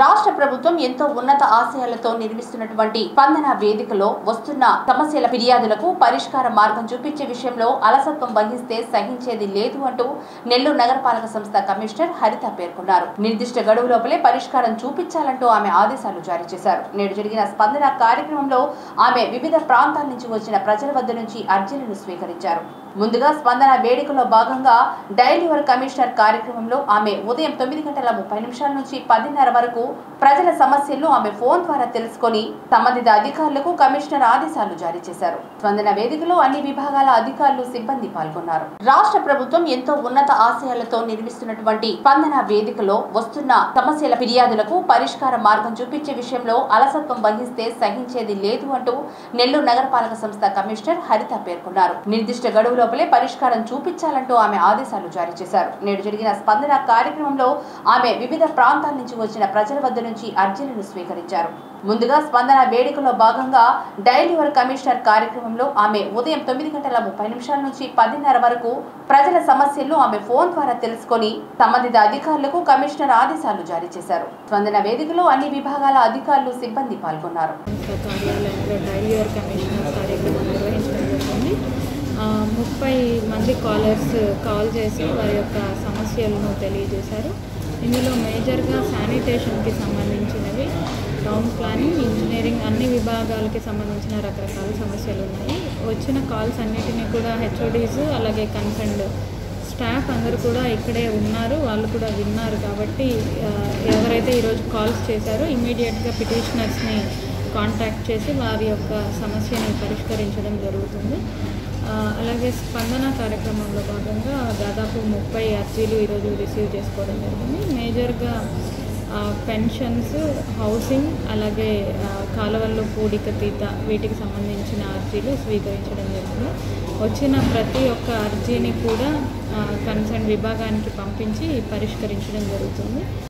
రాష్ట్ర ప్రభుత్వం ఎంతో ఉన్నత ఆశయాలతో నిర్మిస్తున్నటువంటి స్పందన వేదికలో వస్తున్న సమస్యల ఫిర్యాదులకు పరిష్కార మార్గం చూపించే విషయంలో అలసత్వం వహిస్తే సహించేది లేదు అంటూ నెల్లూరు నగరపాలక సంస్థ కమిషనర్ హరిత పేర్కొన్నారు నిర్దిష్ట గడువు లోపలే పరిష్కారం చూపించాలంటూ ఆమె ఆదేశాలు జారీ చేశారు నేడు జరిగిన స్పందన కార్యక్రమంలో ఆమె వివిధ ప్రాంతాల నుంచి వచ్చిన ప్రజల వద్ద నుంచి అర్జీలను స్వీకరించారు ముందుగా స్పందన వేడుకలో భాగంగా డైల్ యువర్ కమిషనర్ కార్యక్రమంలో ఆమె ఉదయం తొమ్మిది గంటల ముప్పై నిమిషాల నుంచి పదిన్నర వరకు ప్రజల సమస్యలను ఆమె ఫోన్ ద్వారా తెలుసుకొని సంబంధిత అధికారులకు కమిషనర్ ఆదేశాలు జారీ చేశారు స్పందన వేదికలో అన్ని విభాగాల అధికారులు సిబ్బంది పాల్గొన్నారు రాష్ట్ర ప్రభుత్వం ఎంతో ఉన్నత ఆశయాలతో నిర్మిస్తున్నటువంటి స్పందన వేదికలో వస్తున్న సమస్యల ఫిర్యాదులకు పరిష్కార మార్గం చూపించే విషయంలో అలసత్వం వహిస్తే సహించేది లేదు అంటూ నెల్లూరు నగరపాలక సంస్థ కమిషనర్ హరిత పేర్కొన్నారు నిర్దిష్ట గడువు లోపలే పరిష్కారం చూపించాలంటూ ఆమె ఆదేశాలు జారీ చేశారు నేడు జరిగిన స్పందన కార్యక్రమంలో ఆమె వివిధ ప్రాంతాల నుంచి వచ్చిన ప్రజల వద్ద నుంచి అర్జీలను స్వీకరించారు ముందుగా స్పందన వేడుకలో భాగంగా డైల్ యువర్ కమిషనర్ కార్యక్రమంలో ఆమె ఉదయం తొమ్మిది గంటల ముప్పై నిమిషాల నుంచి పదిన్నర వరకు ప్రజల సమస్యలను ఆమె ఫోన్ ద్వారా తెలుసుకొని సంబంధిత అధికారులకు కమిషనర్ ఆదేశాలు జారీ చేశారు స్పందన వేదికలో అన్ని విభాగాల అధికారులు సిబ్బంది పాల్గొన్నారు సంస్థ కార్యాలయంలో డైలీ ఇయర్ కమిషనర్ కార్యక్రమం నిర్వహించడం జరిగింది ఆ, ముప్పై మంది కాలర్స్ కాల్ చేసి వారి యొక్క సమస్యలను తెలియజేశారు ఇందులో మేజర్గా శానిటేషన్కి సంబంధించినవి టౌన్ ప్లానింగ్ ఇంజనీరింగ్ అన్ని విభాగాలకి సంబంధించిన రకరకాల సమస్యలు ఉన్నాయి వచ్చిన కాల్స్ అన్నిటినీ కూడా హెచ్ఓడీస్ అలాగే కన్సర్న్డ్ స్టాఫ్ అందరూ కూడా ఇక్కడే ఉన్నారు వాళ్ళు కూడా విన్నారు కాబట్టి ఆ, ఎవరైతే ఈరోజు కాల్స్ చేశారో ఇమీడియట్గా పిటిషనర్స్ని కాంటాక్ట్ చేసి వారి యొక్క సమస్యని పరిష్కరించడం జరుగుతుంది ఆ, అలాగే స్పందన కార్యక్రమంలో భాగంగా దాదాపు ముప్పై అర్జీలు ఈరోజు రిసీవ్ చేసుకోవడం జరిగింది మేజర్గా ఆ, పెన్షన్స్ హౌసింగ్ అలాగే ఆ, కాలువల్లో పూడిక తీత వీటికి సంబంధించిన అర్జీలు స్వీకరించడం జరిగింది వచ్చిన ప్రతి ఒక్క అర్జీని కూడా కన్సర్న్ విభాగానికి పంపించి పరిష్కరించడం జరుగుతుంది